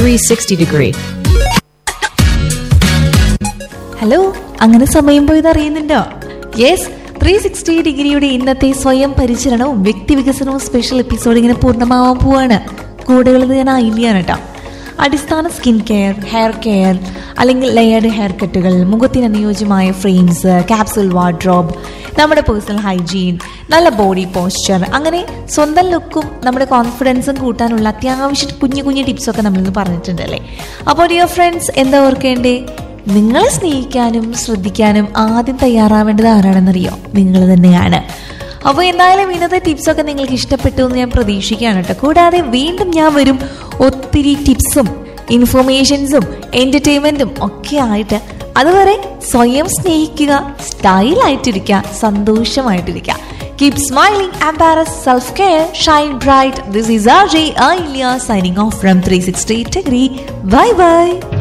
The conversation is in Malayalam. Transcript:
360 degree. ഹലോ അങ്ങനെ സമയം പോയത് അറിയുന്നുണ്ടോ യെസ് ത്രീ സിക്സ്റ്റി ഡിഗ്രിയുടെ ഇന്നത്തെ സ്വയം പരിചരണവും വ്യക്തി വികസനവും സ്പെഷ്യൽ എപ്പിസോഡ് ഇങ്ങനെ പൂർണ്ണമാവാൻ പോവാണ് കൂടെയുള്ളത് ഞാൻ ഐലിയാണ് കേട്ടോ അടിസ്ഥാന സ്കിൻ കെയർ ഹെയർ കെയർ അല്ലെങ്കിൽ ലെയർഡ് ഹെയർ കട്ടുകൾ മുഖത്തിന് അനുയോജ്യമായ ഫ്രെയിംസ് ക്യാപ്സുൽ വാർഡ്രോബ് നമ്മുടെ പേഴ്സണൽ ഹൈജീൻ നല്ല ബോഡി പോസ്ചർ അങ്ങനെ സ്വന്തം ലുക്കും നമ്മുടെ കോൺഫിഡൻസും കൂട്ടാനുള്ള അത്യാവശ്യം കുഞ്ഞു കുഞ്ഞു ടിപ്സൊക്കെ നമ്മളിന്ന് പറഞ്ഞിട്ടുണ്ടല്ലേ അപ്പോൾ ഡിയർ ഫ്രണ്ട്സ് എന്താ ഓർക്കേണ്ടേ നിങ്ങളെ സ്നേഹിക്കാനും ശ്രദ്ധിക്കാനും ആദ്യം തയ്യാറാവേണ്ടത് ആരാണെന്നറിയോ നിങ്ങൾ തന്നെയാണ് അപ്പോൾ എന്തായാലും ഇന്നത്തെ ടിപ്സൊക്കെ നിങ്ങൾക്ക് ഇഷ്ടപ്പെട്ടു എന്ന് ഞാൻ പ്രതീക്ഷിക്കുകയാണ് കേട്ടോ കൂടാതെ വീണ്ടും ഞാൻ വരും ഒത്തിരി ടിപ്സും ഇൻഫർമേഷൻസും എൻ്റർടൈൻമെൻറ്റും ഒക്കെ ആയിട്ട് അതുവരെ സ്വയം സ്നേഹിക്കുക സ്റ്റൈലായിട്ടിരിക്കുക സന്തോഷമായിട്ടിരിക്കുക keep smiling embarrass self care shine bright this is R J I signing off from 360 degree. Bye bye.